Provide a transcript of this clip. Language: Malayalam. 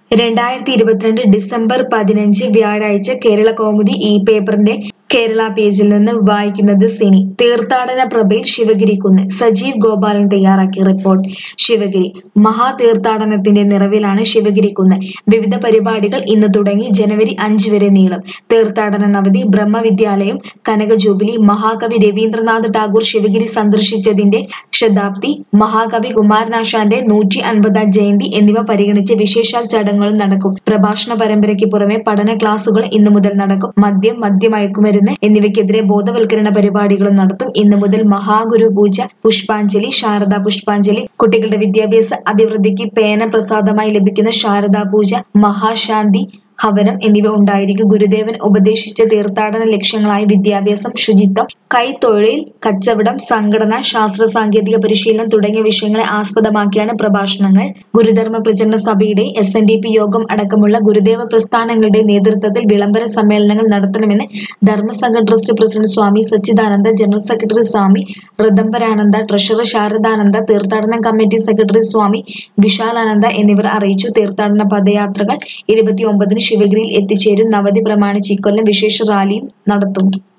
രണ്ടായിരത്തി ഇരുപത്തിരണ്ട് ഡിസംബർ പതിനഞ്ച് വ്യാഴാഴ്ച കേരള കൗമുദി ഈ പേപ്പറിന്റെ കേരള പേജിൽ നിന്ന് വായിക്കുന്നത് സിനി തീർത്ഥാടന പ്രഭയിൽ ശിവഗിരിക്കുന്ന് സജീവ് ഗോപാലൻ തയ്യാറാക്കിയ റിപ്പോർട്ട് ശിവഗിരി മഹാതീർത്ഥാടനത്തിന്റെ നിറവിലാണ് ശിവഗിരിക്കുന്ന് വിവിധ പരിപാടികൾ ഇന്ന് തുടങ്ങി ജനുവരി അഞ്ച് വരെ നീളും തീർത്ഥാടന നവതി ബ്രഹ്മവിദ്യാലയം കനക ജൂബിലി മഹാകവി രവീന്ദ്രനാഥ് ടാഗോർ ശിവഗിരി സന്ദർശിച്ചതിന്റെ ശതാബ്ദി മഹാകവി കുമാരനാശാന്റെ നൂറ്റി അൻപതാം ജയന്തി എന്നിവ പരിഗണിച്ച് വിശേഷാൽ ചടങ്ങുകളും നടക്കും പ്രഭാഷണ പരമ്പരയ്ക്ക് പുറമെ പഠന ക്ലാസുകൾ ഇന്നു മുതൽ നടക്കും മദ്യം മദ്യമയക്കുമരുന്ന് എന്നിവയ്ക്കെതിരെ ബോധവൽക്കരണ പരിപാടികളും നടത്തും ഇന്നു മുതൽ മഹാഗുരു പൂജ പുഷ്പാഞ്ജലി ശാരദാ പുഷ്പാഞ്ജലി കുട്ടികളുടെ വിദ്യാഭ്യാസ അഭിവൃദ്ധിക്ക് പേന പ്രസാദമായി ലഭിക്കുന്ന ശാരദാ പൂജ മഹാശാന്തി ഹവനം എന്നിവ ഉണ്ടായിരിക്കും ഗുരുദേവൻ ഉപദേശിച്ച തീർത്ഥാടന ലക്ഷ്യങ്ങളായ വിദ്യാഭ്യാസം ശുചിത്വം കൈത്തൊഴിൽ കച്ചവടം സംഘടന ശാസ്ത്ര സാങ്കേതിക പരിശീലനം തുടങ്ങിയ വിഷയങ്ങളെ ആസ്പദമാക്കിയാണ് പ്രഭാഷണങ്ങൾ ഗുരുധർമ്മ പ്രചരണ സഭയുടെ എസ് എൻ ഡി പി യോഗം അടക്കമുള്ള ഗുരുദേവ പ്രസ്ഥാനങ്ങളുടെ നേതൃത്വത്തിൽ വിളംബര സമ്മേളനങ്ങൾ നടത്തണമെന്ന് Dharmasangha trust president Swami Sachidananda general secretary Swami Rithambharananda treasurer Sharadananda തീർത്ഥാടന കമ്മിറ്റി സെക്രട്ടറി സ്വാമി വിശാലാനന്ദ എന്നിവർ അറിയിച്ചു തീർത്ഥാടന പദയാത്രകൾ ഇരുപത്തിയൊമ്പതിന് ശിവഗിരിയിൽ എത്തിച്ചേരും നവതി പ്രമാണിച്ച് ഇക്കൊല്ലം വിശേഷ റാലിയും നടത്തും